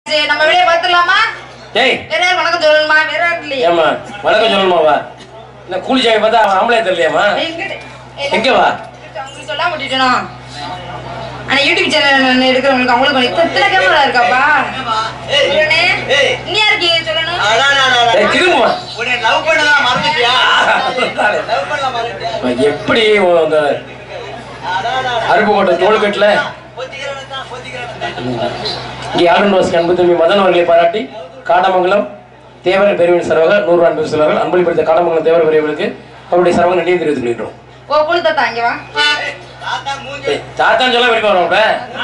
சரி, நம்ம வெளியே பார்த்துடலாமா டேய் வேற யாரும் வணக்கம் சொல்லணுமா வேற யாரும் இல்லையே ஏம்மா வணக்கம் சொல்லணுமாவா இந்த கூலி சாமி பார்த்தா அவன் ஆம்பளை தெரியலையாம்மா எங்கிட்ட- எங்க வா? உங்களுக்கு சொல்லாம விட்டுட்டேனா ஆனா யூடியூப் சேனல் எடுக்கிறவங்களுக்கு அவங்களுக்கு கொஞ்சம் இத்தனை- இத்தனை கேமரா இருக்காப்பா சொல்லணே நீ இருக்கீங்க சொல்லணும் டேய் திரும்புமா எப்படி எப்படி உன் அந்த அருப்புக்கோட்டை தோள்கட்டில் இங்கே ஆளுநர் அன்பு தம்பி மதன் அவர்களை பாராட்டி காடமங்கலம் தேவர் பெருவின் சரவக நூறு அன்பு செல்வார்கள் அன்பளிப்படுத்த காடமங்கலம் தேவர் பெரியவர்களுக்கு அவருடைய சரவங்க நன்றியை தெரிவித்துக் கொள்கிறோம் ஓ குழு தாத்தா இங்க வா ஏய், தாத்தான்னு சொல்ல வெளியே வரோம்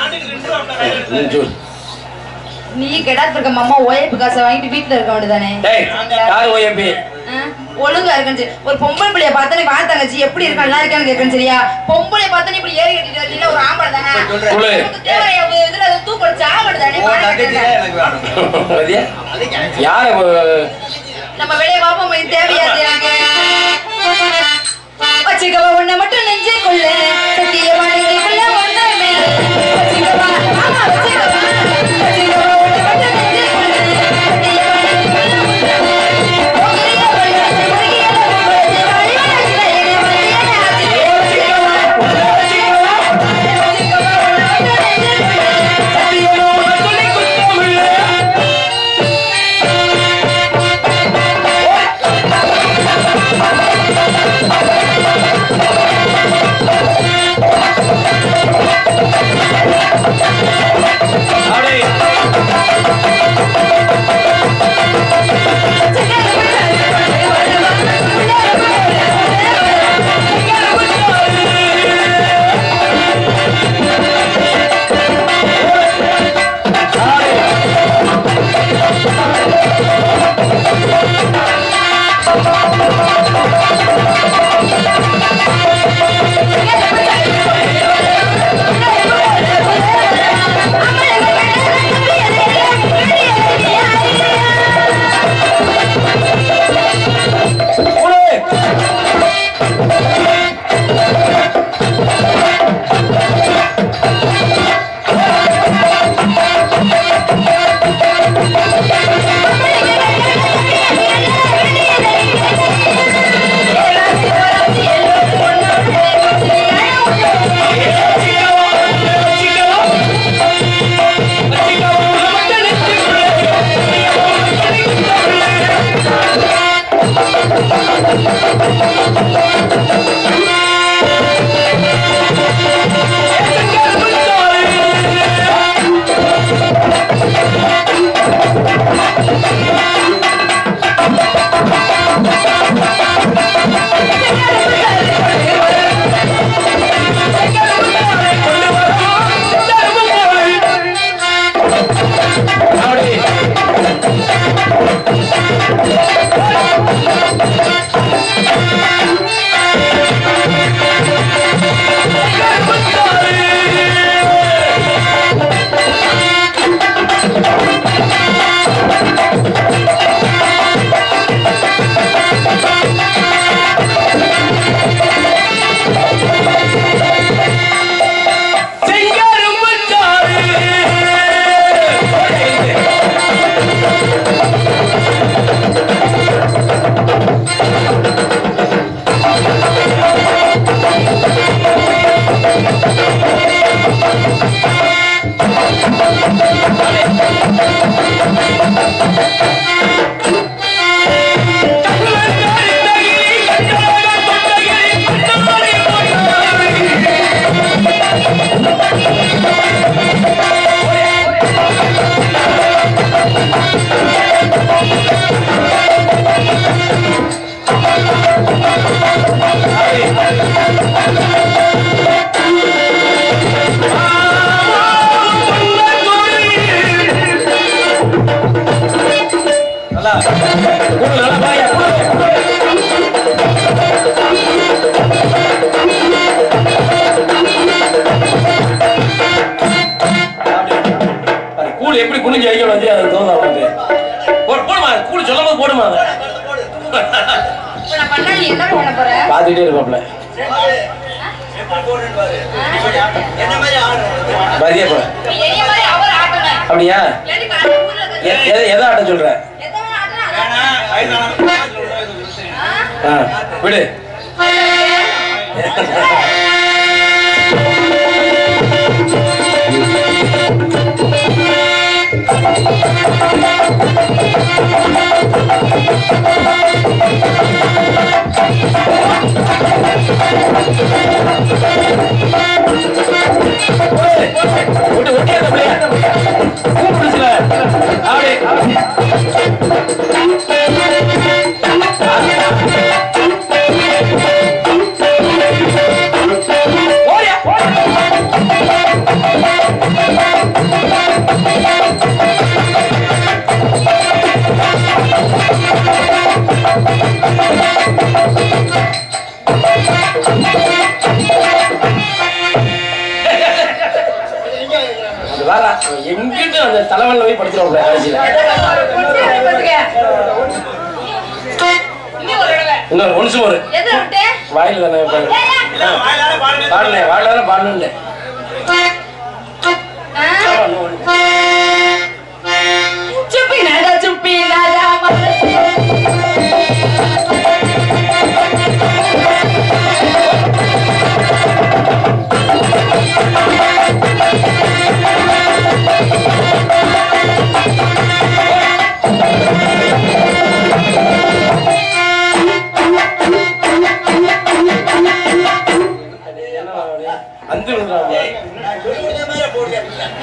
நீ கெடாத்து இருக்க மாமா ஓயப்பு காசை வாங்கிட்டு வீட்டுல இருக்க வேண்டியதானே டேய் யார் ஓஎம்பி ஆ, ஒழுங்கா இருக்கணும் சரி. ஒரு பொம்பளை பிள்ளைய பார்த்தா நீ தங்கச்சி எப்படி இருக்கா நல்லா இருக்கான்னு கேட்கணும் சரியா பொம்பளை பார்த்தா நீ இப்படி ஏறி கட்டிட்டு வரீங்க ஒரு ஆம்பளை தானே சொல்லு. உனக்கு தேவையா ஒரு இதுல அது தூக்கடிச்சு ஆவடு தானே பாருங்க கேட்டேன். மதியா யார் நம்ம வெளியே பாப்போம் இது தேவையாது எனக்கு வச்சுக்கவா உன்னை மட்டும் நெஞ்சே கொள்ள சத்தியமா நெஞ்சுக்குள்ள ஒன்றுமே வச்சுக்கவா ஆமா வச்சுக்கவா வச்சுக்கவா உன்னை மட்டும் நெஞ்சே கொள்ள சத்தியமா நெஞ்சுக்குள்ள ஒன்றுமே போகிறிய வழியா போகிறிய வழியா வழியா என்னை வழியா ஆச்சு வச்சுக்கவா வச்சுக்கவா வச்சுக்கவா உன்னை மட்டும் நெஞ்சே கொள்ள சத்தியமா நல்லா கூடு நல்லா பாயா கூழ் எப்படி குனிஞ்சு அடிக்கணும் வந்து அது தோதா வந்து போ- போடுமா கூழ் சொல்லும் போது போடுமா அதை. இப்ப நான் பண்ணா நீ என்ன பண்ண போற பார்த்துக்கிட்டே இருப்பாப்ல என்ன மாதிரி ஆடு மதிய போல இப்ப என்னைய மாதிரி அவர் ஆட்டணும் அப்படியா இல்லாட்டி கடைக்கு ஊர்ல எ- எதை எதை ஆட்ட சொல்ற எத்தனை ஆட்டனா வேணா, வயசானவங்க பக்கத்துல உள்ளவங்க சொல்லுங்க. ஆ? ஆ, விடு விட்டு விட்டு அந்த பிள்ளைய கூப்பிடுச்சுல அப்படி அப்படி. ஓடியா ஓடியா அது வேற எங்கிட்டு அந்த தலைவன்ல போய் படுத்துருவாங்க கடைசியில கொஞ்சம் இரு, பாத்துக்க. இன்னும் ஒரு தடவை. இன்னொரு ஒன்சு ஒரு எது விட்டு? வாயில தானே பாரு. ஏய், ஏய். இல்ல, வாயிலால பாருங்க. பாடல வாயில தானே பாடணும் ஆ? சுப்பி நட சுப்பி ராஜா மலர் அந்த விழுந்துறாங்க நான் சொல்லி கொடுத்த மாதிரி போடுங்க.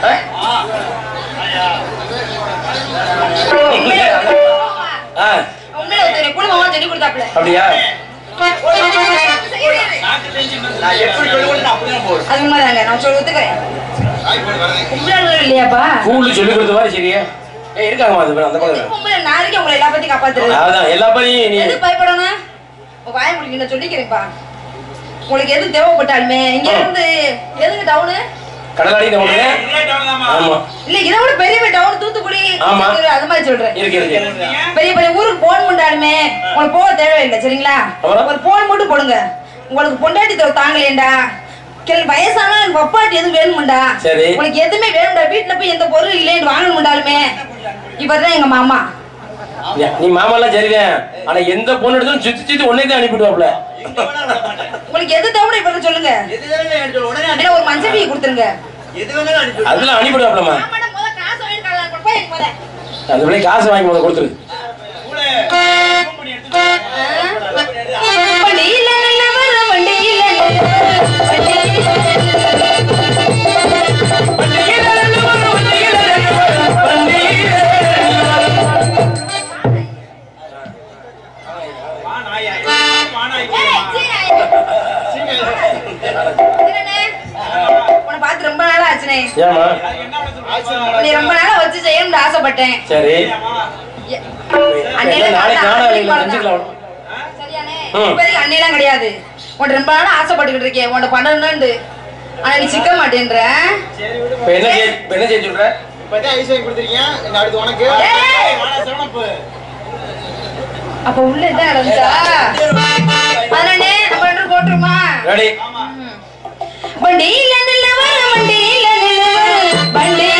ஆ உண்மையில ஒருத்தர் குடும்பமா சொல்லி கொடுத்தாப்புல அப்படியா நாக்கு தெரிஞ்சு நான் எப்படி சொல்லி கொடுத்தேன் அப்படிதான் போடுறேன். அது உண்மைதாங்க நான் சொல்லி ஒத்துக்கிறேன் ஆய் போடு, வரேன். கும்பலாளர் இல்லையாப்பா ஸ்கூல்ல சொல்லி கொடுத்த மாதிரி சரியா ஏ இருக்காங்கம்மா அது அந்த பக்கம் கும்பல நாளைக்கு உங்களை எல்லா பத்தி காப்பாத்துறது அதான் எல்லா பணியும் நீ எது பயப்படணும் உங்க வாய முடிக்க நான் சொல்லிக்கிறேன்ப்பா உங்களுக்கு எது தேவைப்பட்டாலுமே இங்க இருந்து எதுக்கு டவுனு கடலாடி உடனே இதே town தாம்மா. ஆமா இல்ல இதை விட பெரிய டவுன் தூத்துக்குடி ஆமா. திருப்பூர், அது மாதிரி சொல்றேன் இருக்கு இருக்கு பெரிய பெரிய ஊருக்கு போன் பண்ணாலுமே உங்களுக்கு போக தேவையில்லை சரிங்களா அப்புறம்? ஒரு போன் மட்டும் போடுங்க உங்களுக்கு பொண்டாட்டி தொகை தாங்கலேண்டா கிள வயசான பப்பாட்டி எதுவும் வேணுமுண்டா சரி. உங்களுக்கு எதுவுமே வேணும்டா வீட்டுல போய் எந்த பொருள் இல்லைன்னு வாங்கணும்டாலுமே இவர்தான் எங்க மாமா நீ மாமாலாம் சரிதான் ஆனா எந்த பொண்ணு எடுத்தாலும் சுத்தி சுத்தி உடனே தான் அனுப்பிடுவாப்ல எங்க வேணாலும் விட மாட்டேன். உங்களுக்கு எது தேவை இப்ப சொல்லுங்க எது வேணாலும் எடுத்து உடனே அனுப்பி- இல்ல ஒரு மஞ்சள் பீ கொடுத்துருங்க எது வேணாலும் அனுப்பி விடு. அதெல்லாம் அனுப்பிடுவாப்லமா ஆமாடா, முத காசு வாங்கி கல்யாணம் பண்ணு. போய் முத. அந்த பிள்ளை காசு வாங்கி முதல்ல கொடுத்துரு கூட phone பண்ணி எடுத்துட்டு வா. வண்டியில நிலவர, வண்டியில நிலவர, வண்டியில வா, நாயா. வா, நாய். ஏய், சீ, என்னண்ணே? உன்னை பார்த்து ரொம்ப நாள் ஆச்சுனே ஏமா அது என்ன பண்ண சொல்ற? நீ ரொம்ப நாளா வச்சு செய்யணும்னு ஆசைப்பட்டேன் சரி எ- அன்னையில என்ன நாளைக்கு காலைல நானும் ஆறு அன்னைக்கு மணிக்கு செஞ்சுக்கலாம் சரியானே ம். இப்போதைக்கு அன்னையெல்லாம் கிடையாது உன்ட்ட ரொம்ப நாளா ஆசைப்பட்டுக்கிட்டு இருக்கேன் உன்ட்ட பண்ணணும்னு ஆனா நீ சிக்க மாட்டேன்ற சரி, விடு. இப்ப என்ன செய்ய இப்ப என்ன செய்ய சொல்ற இப்பதான் ஐஸ் வாங்கி கொடுத்திருக்கீங்க. இந்த அடுத்து உனக்கு ஏய். வாடா, சிவனப்பு. அப்ப உள்ள இதான் நடந்துச்சா அதனே நம்ம ரெண்டு பேரும் போட்டுருமா ரெடி ஆமா. வண்டியில நிலவர வண்டியில நிலவர வண்டியில